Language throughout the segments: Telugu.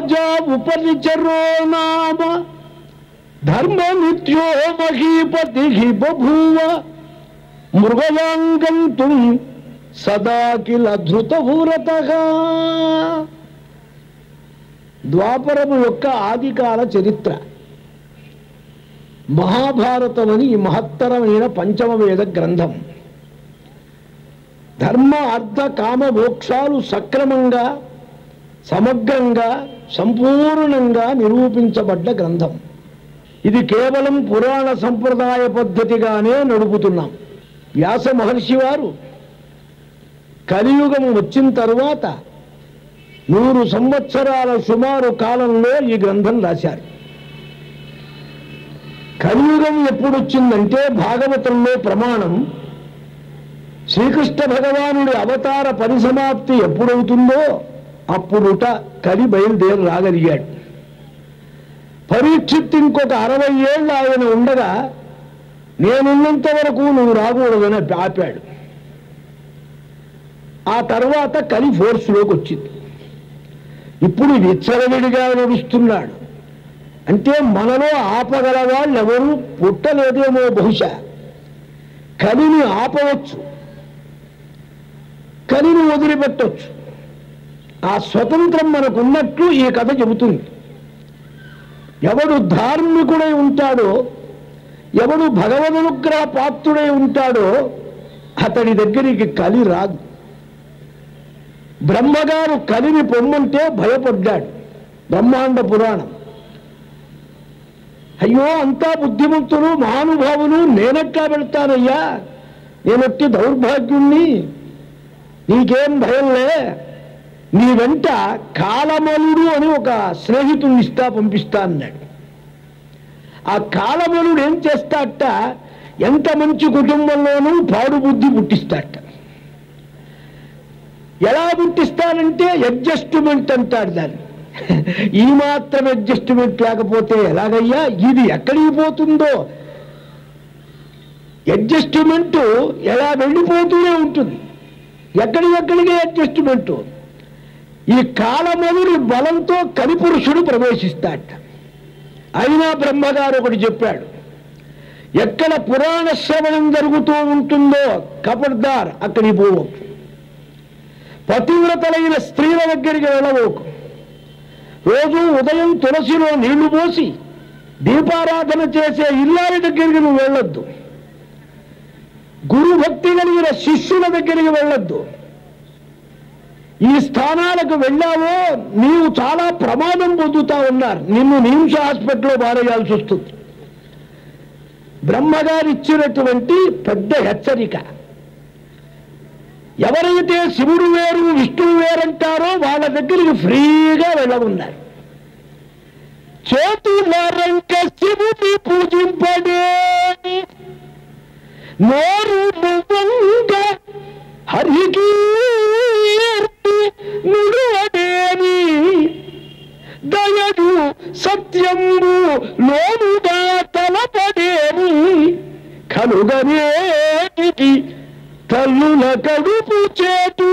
రాజా ఉపరిచరో నామ ధర్మ నిత్యో మహీపతి బభూవ మృగయాంగంతుం సదా కిల ధృతభూరతగా ద్వాపరము యొక్క ఆదికాల చరిత్ర మహాభారతం అని ఈ మహత్తరమైన పంచమ వేద గ్రంథం ధర్మ అర్థ కామ మోక్షాలు సక్రమంగా సమగ్రంగా సంపూర్ణంగా నిరూపించబడ్డ గ్రంథం ఇది కేవలం పురాణ సంప్రదాయ పద్ధతిగానే నడుపుతున్నాం వ్యాస మహర్షి వారు కలియుగం వచ్చిన తరువాత నూరు సంవత్సరాల సుమారు కాలంలో ఈ గ్రంథం రాశారు కలియుగం ఎప్పుడు వచ్చిందంటే భాగవతంలో ప్రమాణం శ్రీకృష్ణ భగవానుడి అవతార పరిసమాప్తి ఎప్పుడవుతుందో అప్పుడుట కలి బయలుదేరి రాగలిగాడు పరీక్షిత్ ఇంకొక అరవై ఏళ్ళు ఆయన ఉండగా నేనున్నంత వరకు నువ్వు రాకూడదని ఆపాడు ఆ తర్వాత కలి ఫోర్స్లోకి వచ్చింది ఇప్పుడు విచ్చలవిడిగా నడుస్తున్నాడు అంటే మనలో ఆపగల వాళ్ళు ఎవరు పుట్టలేదేమో బహుశా కలిని ఆపవచ్చు కలిని వదిలిపెట్టవచ్చు ఆ స్వతంత్రం మనకు ఉన్నట్లు ఈ కథ చెబుతుంది ఎవడు ధార్మికుడై ఉంటాడో ఎవడు భగవదనుగ్రహ పాత్రుడై ఉంటాడో అతడి దగ్గరికి కలి రాదు బ్రహ్మగారు కలిని పొమ్మంటే భయపడ్డాడు బ్రహ్మాండ పురాణం అయ్యో అంతా బుద్ధిమంతులు మహానుభావులు నేనెట్లా వెళ్తానయ్యా నేనొట్టి దౌర్భాగ్యుణ్ణి నీకేం భయంలే నీ వెంట కాలమలుడు అని ఒక స్నేహితుడిని ఇస్తా పంపిస్తా అన్నాడు ఆ కాలమలుడు ఏం చేస్తాట ఎంత మంచి కుటుంబంలోనూ పాడు బుద్ధి పుట్టిస్తాట ఎలా పుట్టిస్తానంటే అడ్జస్ట్మెంట్ అంటాడు దాన్ని ఈ మాత్రం అడ్జస్ట్మెంట్ లేకపోతే ఎలాగయ్యా ఇది ఎక్కడికి పోతుందో అడ్జస్ట్మెంట్ ఎలా వెళ్ళిపోతూనే ఉంటుంది ఎక్కడికెక్కడికే అడ్జస్ట్మెంట్ ఈ కాలమనుడి బలంతో కలిపురుషుడు ప్రవేశిస్తాట అయినా బ్రహ్మగారు ఒకటి చెప్పాడు ఎక్కడ పురాణ శ్రవణం జరుగుతూ ఉంటుందో కపర్దార్ అక్కడికి పోవద్దు పతివ్రతలైన స్త్రీల దగ్గరికి వెళ్ళవోకు రోజు ఉదయం తులసిలో నీళ్లు పోసి దీపారాధన చేసే ఇల్లారి దగ్గరికి నువ్వు వెళ్ళొద్దు గురు భక్తి కలిగిన శిష్యుల దగ్గరికి వెళ్ళొద్దు ఈ స్థానాలకు వెళ్ళావో నీవు చాలా ప్రమాదం పొందుతా ఉన్నారు నిన్ను నిమిష హాస్పిటల్లో బారేయాల్సి వస్తుంది బ్రహ్మగారు ఇచ్చినటువంటి పెద్ద హెచ్చరిక ఎవరైతే శివుడు వేరు విష్ణువు వేరంటారో వాళ్ళ దగ్గరికి ఫ్రీగా వెళ్ళమన్నారు చేతులారంక శివుని పూజింపడే నోరు నువ్వంగ హరికి నుడువడేని దయడు సత్యము లోనుగా తలపడేని కనుగనేటి తల్లుల కడుపు చేటు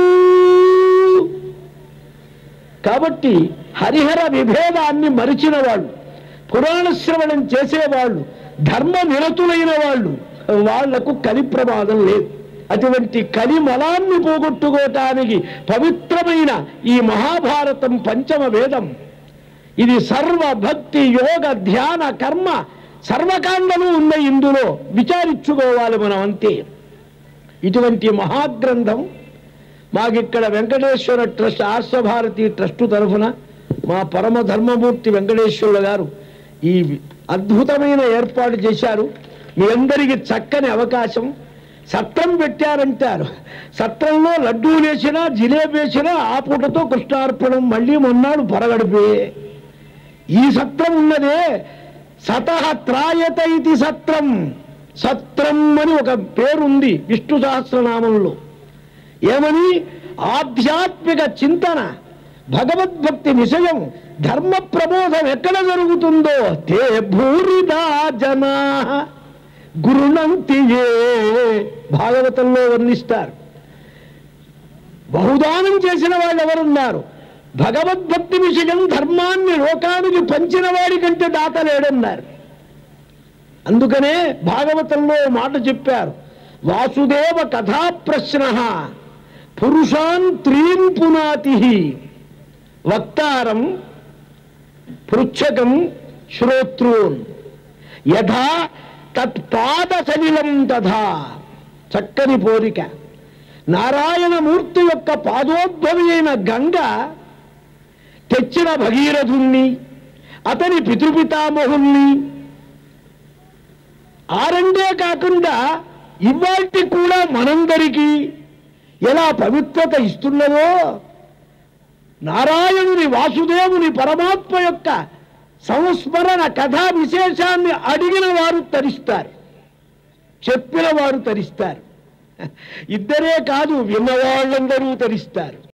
కాబట్టి హరిహర విభేదాన్ని మరిచిన వాళ్ళు పురాణ శ్రవణం చేసేవాళ్ళు ధర్మ నిరతులైన వాళ్ళు వాళ్లకు కలి ప్రమాదం లేదు అటువంటి కలిమలాన్ని పోగొట్టుకోవటానికి పవిత్రమైన ఈ మహాభారతం పంచమ వేదం ఇది సర్వ భక్తి యోగ ధ్యాన కర్మ సర్వకాండలు ఉన్నాయి ఇందులో విచారించుకోవాలి మనం అంతే ఇటువంటి మహాగ్రంథం మాకిక్కడ వెంకటేశ్వర ట్రస్ట్ ఆర్షభారతి ట్రస్టు తరఫున మా పరమ ధర్మమూర్తి వెంకటేశ్వరుల గారు ఈ అద్భుతమైన ఏర్పాటు చేశారు మీ అందరికీ చక్కని అవకాశం సత్రం పెట్టారంటారు సత్రంలో లడ్డూలు వేసినా జిలేబీ వేసినా ఆ పూటతో కృష్ణార్పణం మళ్ళీ మొన్నాడు పరగడిపే ఈ సత్రం ఉన్నదే సతహ త్రాయత ఇది సత్రం సత్రం అని ఒక పేరుంది విష్ణు సహస్రనామంలో ఏమని ఆధ్యాత్మిక చింతన భగవద్భక్తి విషయం ధర్మ ప్రబోధం ఎక్కడ జరుగుతుందో తే భూరిదా జనా గురునంతియే భాగవతంలో వర్ణిస్తారు బహుదానం చేసిన వాళ్ళు ఎవరున్నారు భగవద్భక్తి విషయం ధర్మాన్ని లోకానికి పంచిన వాడి కంటే దాత లేడన్నారు అందుకనే భాగవతంలో ఓ మాట చెప్పారు వాసుదేవ కథా ప్రశ్న పురుషాన్ త్రీన్ పునాతి వక్తారం పృచ్ఛకం శ్రోత్రూన్ యథా తత్పాద సలిలం తథా చక్కని పోలిక నారాయణమూర్తి యొక్క పాదోద్భవి అయిన గంగ తెచ్చిన భగీరథుణ్ణి అతని పితృపితామహుణ్ణి ఆ రెండే కాకుండా ఇవాటి కూడా మనందరికీ ఎలా పవిత్రత ఇస్తున్నదో నారాయణుని వాసుదేవుని పరమాత్మ యొక్క సంస్మరణ కథా విశేషాన్ని అడిగిన వారు తరిస్తారు చెప్పిన వారు తరిస్తారు ఇద్దరే కాదు విన్నవాళ్ళందరూ తరిస్తారు